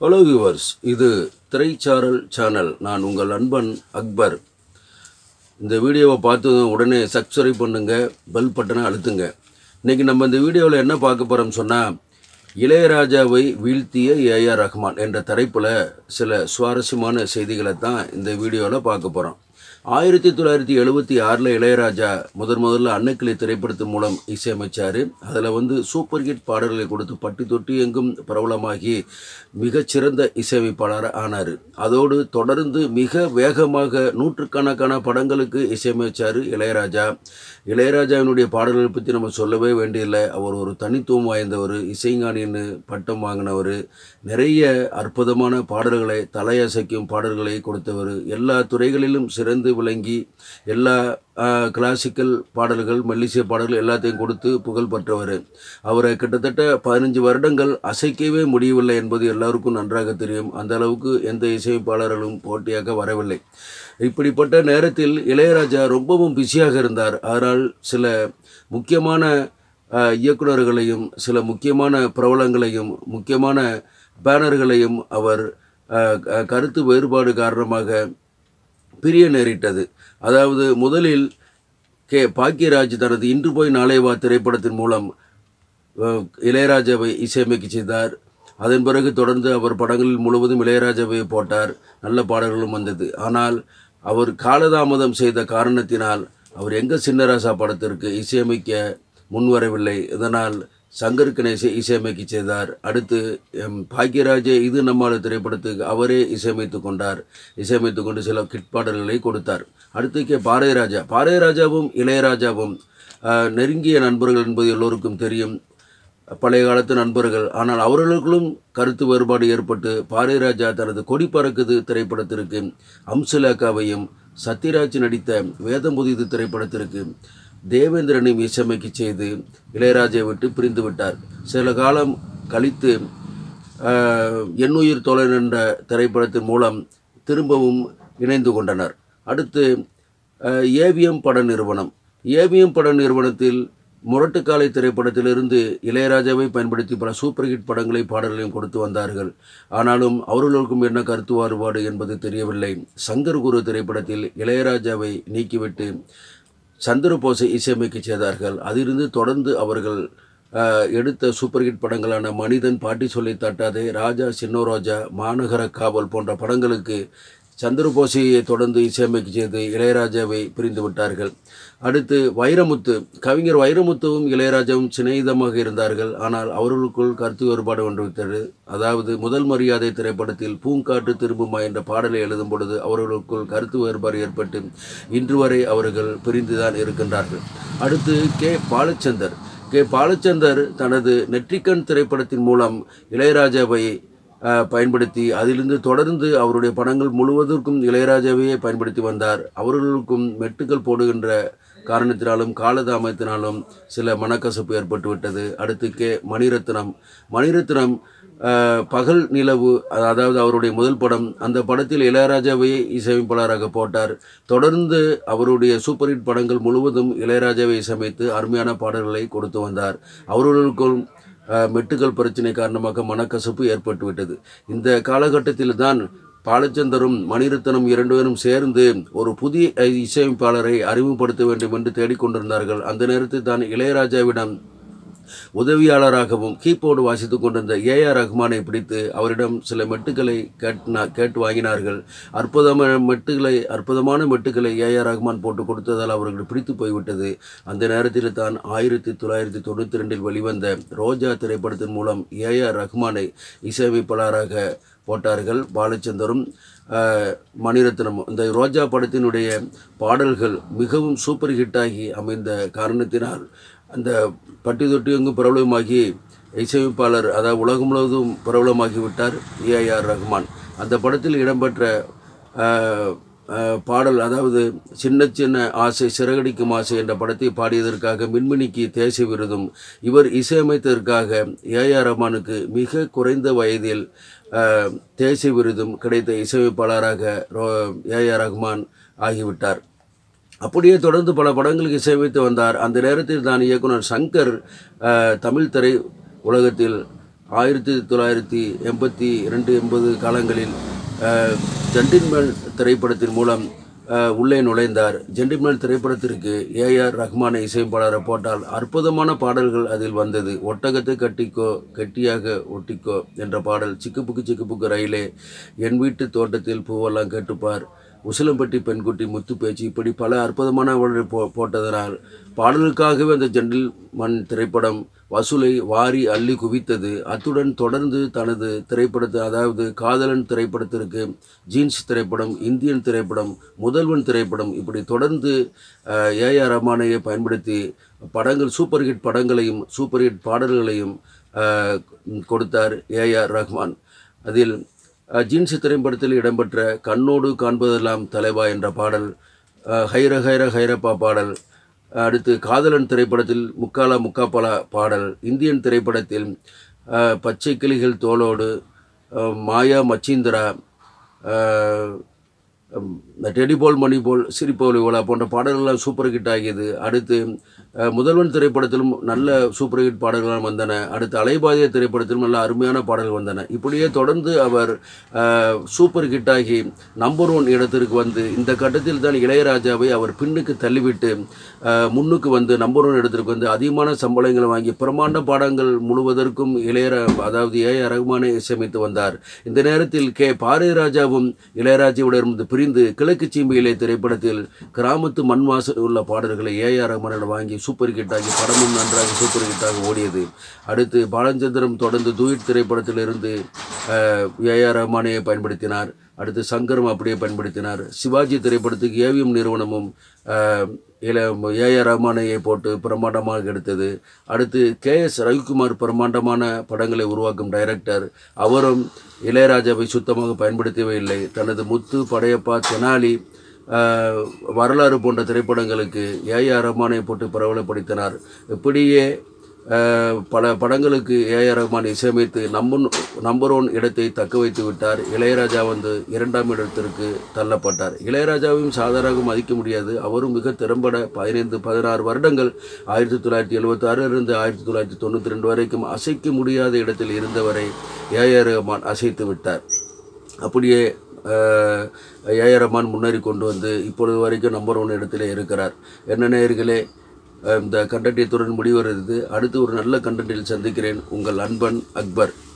hello viewers இது திரைச்சாரல் channel நான் உங்கள் நண்பன் அக்பர் இந்த வீடியோவை பார்த்து உடனே சப்ஸ்கிரைப் பண்ணுங்க பெல் பட்டனை அழுத்துங்க இன்றைக்கி நம்ம இந்த வீடியோவில் என்ன பார்க்க போகிறோம்னு சொன்னால் இளையராஜாவை வீழ்த்திய ஏஆர் ரஹ்மான் என்ற தலைப்பில் சில சுவாரஸ்யமான செய்திகளை தான் இந்த வீடியோவில் பார்க்க போகிறோம் ஆயிரத்தி தொள்ளாயிரத்தி எழுபத்தி ஆறில் இளையராஜா முதன் முதல்ல அன்னக்கிளி திரைப்படத்தின் மூலம் இசையமைச்சார் அதில் வந்து சூப்பர் ஹிட் பாடல்களை கொடுத்து பட்டி தொட்டி எங்கும் பிரபலமாகி மிகச்சிறந்த இசையமைப்பாளர் ஆனார் அதோடு தொடர்ந்து மிக வேகமாக நூற்றுக்கணக்கான படங்களுக்கு இசையமைச்சார் இளையராஜா இளையராஜாவினுடைய பாடல்களை பற்றி நம்ம சொல்லவே வேண்டியதில்லை அவர் ஒரு தனித்துவம் வாய்ந்தவர் இசைஞானின்னு பட்டம் வாங்கினவர் நிறைய அற்புதமான பாடல்களை தலையசைக்கும் பாடல்களை கொடுத்தவர் எல்லா துறைகளிலும் சிறந்து விளங்கி எல்லா கிளாசிக்கல் பாடல்கள் மெல்லிசை பாடல்கள் எல்லாத்தையும் கொடுத்து புகழ் பெற்றவர் அவரை கிட்டத்தட்ட பதினஞ்சு வருடங்கள் அசைக்கவே முடியவில்லை என்பது எல்லாருக்கும் நன்றாக தெரியும் அந்த அளவுக்கு எந்த இசையமைப்பாளர்களும் போட்டியாக வரவில்லை இப்படிப்பட்ட நேரத்தில் இளையராஜா ரொம்பவும் பிஸியாக இருந்தார் அதனால் சில முக்கியமான அஹ், இயக்குனர்களையும் சில முக்கியமான பிரபலங்களையும் முக்கியமான பேனர்களையும் அவர் அஹ், க- கருத்து வேறுபாடு காரணமாக பிரிய நேரிட்டது அதாவது முதலில் கே பாக்கியராஜ் தனது இன்று போய் நாளை வா திரைப்படத்தின் மூலம் அஹ், இளையராஜாவை இசையமைக்க செய்தார் அதன் பிறகு தொடர்ந்து அவர் படங்களில் முழுவதும் இளையராஜாவை போட்டார் நல்ல பாடல்களும் வந்தது ஆனால் அவர் காலதாமதம் செய்த காரணத்தினால் அவர் எங்க சின்னராசா படத்திற்கு இசையமைக்க முன்வரவில்லை இதனால் சங்கர் கணேசை இசையமைக்க செய்தார் அடுத்து எம் பாக்யராஜே இது நம்மால் திரைப்படத்துக்கு அவரே இசையமைத்து கொண்டார் இசையமைத்து கொண்டு சில கிட் பாடல்களை கொடுத்தார் அடுத்து கே பாரதிராஜா பாரதிராஜாவும் இளையராஜாவும் அஹ், நெருங்கிய நண்பர்கள் என்பது எல்லோருக்கும் தெரியும் பழைய காலத்து நண்பர்கள் ஆனால் அவர்களுக்குள்ளும் கருத்து வேறுபாடு ஏற்பட்டு பாரதிராஜா தனது கொடி பறக்குது திரைப்படத்திற்கு அம்சலேகாவையும் சத்யராஜ் நடித்த வேதம் புதிது திரைப்படத்திற்கு தேவேந்திரனையும் இசையமைக்க செய்து இளையராஜை விட்டு பிரிந்து விட்டார் சில காலம் கழித்து ஆஹ், எண்ணுயிர் தோழன் என்ற திரைப்படத்தின் மூலம் திரும்பவும் இணைந்து கொண்டனர் அடுத்து ஏவிஎம் பட நிறுவனம் ஏவிஎம் பட நிறுவனத்தில் முரட்டுக்காலை திரைப்படத்திலிருந்து இளையராஜாவை பயன்படுத்தி பல சூப்பர் ஹிட் படங்களை பாடல்களையும் கொடுத்து வந்தார்கள் ஆனாலும் அவர்களுக்கும் என்ன கருத்து மாறுபாடு என்பது தெரியவில்லை சங்கர் குரு திரைப்படத்தில் இளையராஜாவை நீக்கிவிட்டு சந்திரபோஸை இசையமைக்க செய்தார்கள் அதிலிருந்து தொடர்ந்து அவர்கள் அஹ், எடுத்த சூப்பர் ஹிட் படங்களான மனிதன் பாட்டி சொல்லி தட்டாதே ராஜா சின்ன ரோஜா மாநகர காவல் போன்ற படங்களுக்கு சந்திரபோசியை தொடர்ந்து இசையமைக்க செய்து இளையராஜாவை பிரிந்து விட்டார்கள் அடுத்து வைரமுத்து கவிஞர் வைரமுத்துவும் இளையராஜாவும் சிநேகிதமாக இருந்தார்கள் ஆனால் அவர்களுக்குள் கருத்து வேறுபாடு ஒன்று விட்டது அதாவது முதல் மரியாதை திரைப்படத்தில் பூங்காற்று திரும்புமா என்ற பாடலை எழுதும் பொழுது அவர்களுக்குள் கருத்து வேறுபாடு ஏற்பட்டு இன்று வரை அவர்கள் பிரிந்துதான் இருக்கின்றார்கள் அடுத்து கே பாலச்சந்தர் கே பாலச்சந்தர் தனது நெற்றிக்கண் திரைப்படத்தின் மூலம் இளையராஜாவை அஹ், பயன்படுத்தி அதிலிருந்து தொடர்ந்து அவருடைய படங்கள் முழுவதற்கும் இளையராஜாவையே பயன்படுத்தி வந்தார் அவர்களுக்கும் மெட்டுக்கள் போடுகின்ற காரணத்தினாலும் காலதாமத்தினாலும் சில மனக்கசப்பு ஏற்பட்டு விட்டது அடுத்து கே மணிரத்னம் மணிரத்னம் அஹ், பகல் நிலவு அதாவது அவருடைய முதல் படம் அந்த படத்தில் இளையராஜாவையே இசையமைப்பாளராக போட்டார் தொடர்ந்து அவருடைய சூப்பர் ஹிட் படங்கள் முழுவதும் இளையராஜாவை இசையமைத்து அருமையான பாடல்களை கொடுத்து வந்தார் அவர்களுக்கும் அஹ், மெட்டுக்கள் பிரச்சனை காரணமாக மனக்கசப்பு ஏற்பட்டுவிட்டது இந்த காலகட்டத்தில் தான் பாலச்சந்தரும் மணிரத்னம் இரண்டு பேரும் சேர்ந்து ஒரு புதிய அஹ், இசையமைப்பாளரை அறிமுகப்படுத்த வேண்டும் என்று தேடிக்கொண்டிருந்தார்கள் அந்த நேரத்தில் தான் இளையராஜாவிடம் உதவியாளராகவும் கீபோர்டு வாசித்துக் கொண்டிருந்த ஏஆர் ரஹ்மானை பிடித்து அவரிடம் சில மெட்டுக்களை கேட்னா கேட்டு வாங்கினார்கள் அற்புதமான மெட்டுகளை அற்புதமான மெட்டுக்களை ஏஆர் ரஹ்மான் போட்டு கொடுத்ததால் அவர்கள் பிடித்து போய்விட்டது அந்த நேரத்தில் தான் ஆயிரத்தி தொள்ளாயிரத்தி தொண்ணூற்றி ரெண்டில் வெளிவந்த ரோஜா திரைப்படத்தின் மூலம் ஏஆர் ரஹ்மானை இசையமைப்பாளராக போட்டார்கள் பாலச்சந்தரும் ஆஹ், மணிரத்னமும் இந்த ரோஜா படத்தினுடைய பாடல்கள் மிகவும் சூப்பர் ஹிட்டாகி அமைந்த காரணத்தினால் அந்த பட்டி தொட்டி எங்கும் பிரபலமாகி இசையமைப்பாளர் அதாவது உலகம் முழுவதும் பிரபலமாகிவிட்டார் ஏஆர் ரஹ்மான் அந்த படத்தில் இடம்பெற்ற ஆஹ், ஆஹ், பாடல் அதாவது சின்ன சின்ன ஆசை சிறகடிக்கும் ஆசை என்ற படத்தை பாடியதற்காக மின்மினிக்கு தேசிய விருதும் இவர் இசையமைத்ததற்காக ஏஆர் ரஹ்மானுக்கு மிக குறைந்த வயதில் ஆஹ், தேசிய விருதும் கிடைத்த இசையமைப்பாளராக ரோ ஏஆர் ரஹ்மான் ஆகிவிட்டார் அப்படியே தொடர்ந்து பல படங்களுக்கு இசையமைத்து வந்தார் அந்த நேரத்தில் தான் இயக்குனர் சங்கர் அஹ், தமிழ் திரை உலகத்தில் ஆயிரத்தி தொள்ளாயிரத்தி எண்பத்தி ரெண்டு எண்பது காலங்களில் அஹ், ஜென்டில்மேன் திரைப்படத்தின் மூலம் அஹ், உள்ளே நுழைந்தார் ஜென்டில்மேன் திரைப்படத்திற்கு ஏஆர் ரஹ்மானை இசையமைப்பாளரை போட்டால் அற்புதமான பாடல்கள் அதில் வந்தது ஒட்டகத்தை கட்டிக்கோ கெட்டியாக ஒட்டிக்கோ என்ற பாடல் சிக்குப்புக்கு சிக்குப்புக்கு ரயிலே என் வீட்டு தோட்டத்தில் பூவெல்லாம் கேட்டுப்பார் உசிலம்பட்டி பெண்குட்டி முத்து பேச்சு இப்படி பல அற்புதமான பாடல்கள் போ போட்டதனால் பாடலுக்காகவே அந்த ஜென்டில் மண் திரைப்படம் வசூலை வாரி அள்ளி குவித்தது அத்துடன் தொடர்ந்து தனது திரைப்படத்தை அதாவது காதலன் திரைப்படத்திற்கு ஜீன்ஸ் திரைப்படம் இந்தியன் திரைப்படம் முதல்வன் திரைப்படம் இப்படி தொடர்ந்து ஏஆர் ரஹ்மானையை பயன்படுத்தி படங்கள் சூப்பர் ஹிட் படங்களையும் சூப்பர் ஹிட் பாடல்களையும் அஹ், கொடுத்தார் ஏஆர் ரஹ்மான் அதில் அஹ், ஜீன்ஸ் திரைப்படத்தில் இடம்பெற்ற கண்ணோடு காண்பதெல்லாம் தலைவா என்ற பாடல் அஹ், ஹைர ஹைர ஹைரப்பா பாடல் அடுத்து காதலன் திரைப்படத்தில் முக்காலா முக்காப்பலா பாடல் இந்தியன் திரைப்படத்தில் அஹ், பச்சை கிளிகள் தோளோடு அஹ், மாயா மச்சீந்திரா அஹ், உம், இந்த டெடி போல் மணி போல் சிரிப்போல் இவளா போன்ற பாடல்கள்லாம் சூப்பர் ஹிட் ஆகியது அடுத்து அஹ், முதல்வன் திரைப்படத்திலும் நல்ல சூப்பர் ஹிட் பாடல்கள் வந்தன அடுத்து அலைபாதிய திரைப்படத்திலும் நல்ல அருமையான பாடல்கள் வந்தன இப்படியே தொடர்ந்து அவர் அஹ், சூப்பர் ஹிட் ஆகி நம்பர் ஒன் இடத்திற்கு வந்து இந்த கட்டத்தில் தான் இளையராஜாவை அவர் பின்னுக்கு தள்ளிவிட்டு அஹ், முன்னுக்கு வந்து நம்பர் ஒன் இடத்திற்கு வந்து அதிகமான சம்பளங்களை வாங்கி பிரமாண்ட பாடங்கள் முழுவதற்கும் இளையரா அதாவது ஏ ஆர் ரஹ்மானை இசையமைத்து வந்தார் இந்த நேரத்தில் கே பாரதிராஜாவும் இளையராஜாவிடமிருந்து பிரிந்து கிழக்கு சீமையிலே திரைப்படத்தில் கிராமத்து மண் வாசல் உள்ள பாடல்களை ஏ ஆர் ரஹ்மானிடம் வாங்கி சூப்பர் ஹிட் ஆகி படமும் நன்றாக சூப்பர் ஹிட்டாக ஓடியது அடுத்து பாலச்சந்திரம் தொடர்ந்து தூயிட் திரைப்படத்திலிருந்து ஏ ஆர் ரஹ்மானையை பயன்படுத்தினார் அடுத்து சங்கரும் அப்படியே பயன்படுத்தினார் சிவாஜி திரைப்படத்துக்கு ஏவிஎம் நிறுவனமும் அஹ், இல ஏஆர் ரஹ்மானையை போட்டு பிரம்மாண்டமாக எடுத்தது அடுத்து கே எஸ் ரவிக்குமார் பிரம்மாண்டமான படங்களை உருவாக்கும் டைரக்டர் அவரும் இளையராஜாவை சுத்தமாக பயன்படுத்தவே இல்லை தனது முத்து படையப்பா தெனாலி அஹ், வரலாறு போன்ற திரைப்படங்களுக்கு ஏஆர் ரஹ்மானை போட்டு பிரபலப்படுத்தினார் இப்படியே அஹ், பல படங்களுக்கு ஏஆர் ரஹ்மான் இசையமைத்து நம்பர் நம்பர் ஒன் இடத்தை தக்க வைத்து விட்டார் இளையராஜா வந்து இரண்டாம் இடத்திற்கு தள்ளப்பட்டார் இளையராஜாவையும் சாதாரணமாக மதிக்க முடியாது அவரும் மிக திறம்பட பதினைந்து பதினாறு வருடங்கள் ஆயிரத்தி தொள்ளாயிரத்தி எழுபத்தாறிலிருந்து ஆயிரத்தி தொள்ளாயிரத்தி தொண்ணூற்றி ரெண்டு வரைக்கும் அசைக்க முடியாத இடத்தில் இருந்தவரை ஏஆர் ரஹ்மான் அசைத்து விட்டார் அப்படியே ஏஆர் ரஹ்மான் முன்னேறி கொண்டு வந்து இப்பொழுது வரைக்கும் நம்பர் ஒன் இடத்திலே இருக்கிறார் என்ன நேயர்களே அஹ் இந்த கண்டென்ட் இத்துடன் முடிவருது அடுத்து ஒரு நல்ல கண்டென்ட்டில் சந்திக்கிறேன் உங்கள் அன்பன் அக்பர்